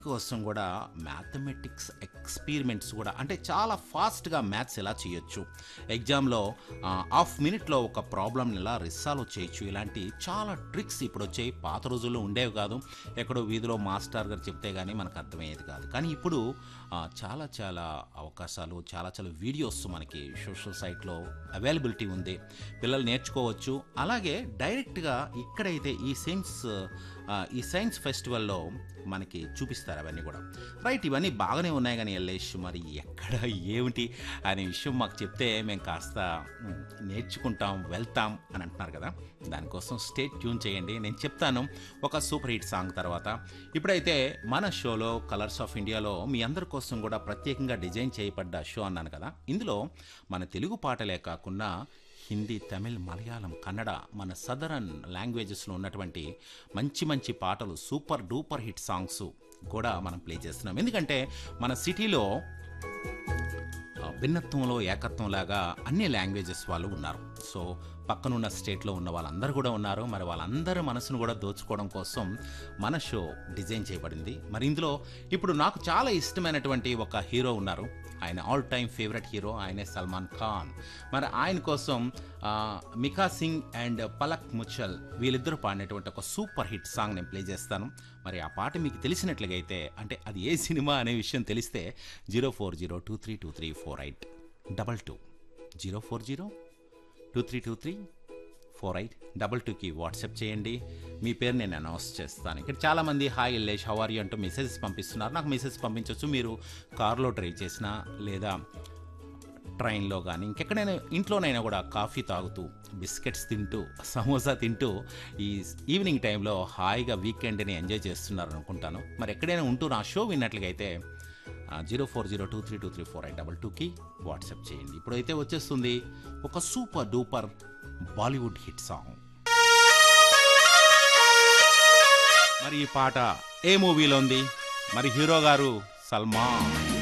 కోసం కూడా mathematics experiments కూడా అంటే చాలా ఫాస్ట్గా మ్యాథ్స్ ఎలా చేయొచ్చు ఎగ్జామ్లో హాఫ్ మినిట్లో ఒక ప్రాబ్లమ్ని ఎలా రిసాల్వ్ చేయొచ్చు ఇలాంటి చాలా ట్రిక్స్ ఇప్పుడు వచ్చాయి పాత రోజుల్లో ఉండేవి కాదు ఎక్కడో వీధిలో మాస్టర్ గారు చెప్తే కానీ మనకు అర్థమయ్యేది కాదు కానీ ఇప్పుడు ఆ, చాలా చాలా అవకాశాలు చాలా చాలా వీడియోస్ మనకి సోషల్ సైట్లో అవైలబిలిటీ ఉంది పిల్లలు నేర్చుకోవచ్చు అలాగే డైరెక్ట్గా ఇక్కడైతే ఈ సైన్స్ ఆ, ఈ సైన్స్ ఫెస్టివల్లో మనకి చూపిస్తారు అవన్నీ కూడా రైట్ ఇవన్నీ బాగానే ఉన్నాయి కానీ ఎల్లేష్ మరి ఎక్కడ ఏమిటి అనే విషయం మాకు చెప్తే మేము కాస్త మ్, నేర్చుకుంటాం వెళ్తాం అని అంటున్నారు కదా దానికోసం స్టేట్ ట్యూన్ చేయండి నేను చెప్తాను ఒక సూపర్ హిట్ సాంగ్ తర్వాత ఇప్పుడైతే మన షోలో కలర్స్ ఆఫ్ ఇండియాలో మీ అందరి కోసం కూడా ప్రత్యేకంగా డిజైన్ చేయబడ్డ షో అన్నాను కదా ఇందులో మన తెలుగు పాటలే కాకుండా హిందీ తమిళ్ మలయాళం కన్నడ మన సదరన్ లాంగ్వేజెస్లో ఉన్నటువంటి మంచి మంచి పాటలు సూపర్ డూపర్ హిట్ సాంగ్స్ కూడా మనం ప్లే చేస్తున్నాం ఎందుకంటే మన సిటీలో ఆ, భిన్నత్వంలో ఏకత్వం లాగా అన్ని లాంగ్వేజెస్ వాళ్ళు ఉన్నారు సో పక్కనున్న స్టేట్లో ఉన్న వాళ్ళందరూ కూడా ఉన్నారు మరి వాళ్ళందరి మనసును కూడా దోచుకోవడం కోసం మన షో డిజైన్ చేయబడింది మరి ఇందులో ఇప్పుడు నాకు చాలా ఇష్టమైనటువంటి ఒక హీరో ఉన్నారు ఆయన ఆల్ టైమ్ ఫేవరెట్ హీరో ఆయనే సల్మాన్ ఖాన్ మరి ఆయన కోసం ఆ, మికా సింగ్ అండ్ పలక్ ముచ్చల్ వీళ్ళిద్దరూ పాడినటువంటి ఒక సూపర్ హిట్ సాంగ్ నేను ప్లే చేస్తాను మరి ఆ పాట మీకు తెలిసినట్లుగా అయితే అంటే అది ఏ సినిమా అనే విషయం తెలిస్తే zero four zero two three two three four eight double two zero four zero two three two three four eight double టూకి వాట్సాప్ చేయండి మీ పేరు నేను అనౌన్స్ చేస్తాను ఇక్కడ చాలామంది హాయ్ ఎల్లేష్ హౌ యూ అంటూ మెసేజెస్ పంపిస్తున్నారు నాకు మెసేజ్ పంపించవచ్చు మీరు కార్లో డ్రైవ్ చేసినా లేదా ట్రైన్లో కానీ ఇంకెక్కడైనా ఇంట్లోనైనా కూడా కాఫీ తాగుతూ బిస్కెట్స్ తింటూ సమోసా తింటూ ఈ ఈవినింగ్ టైంలో హాయిగా వీకెండ్ని ఎంజాయ్ చేస్తున్నారు అనుకుంటాను మరి ఎక్కడైనా ఉంటూ నా షో విన్నట్లుగా అయితే zero four zero two three two three four eight double టూకి వాట్సాప్ చేయండి ఇప్పుడైతే వచ్చేస్తుంది ఒక super duper Bollywood hit song మరి ఈ పాట ఏ మూవీలో ఉంది మరి హీరో గారు సల్మాన్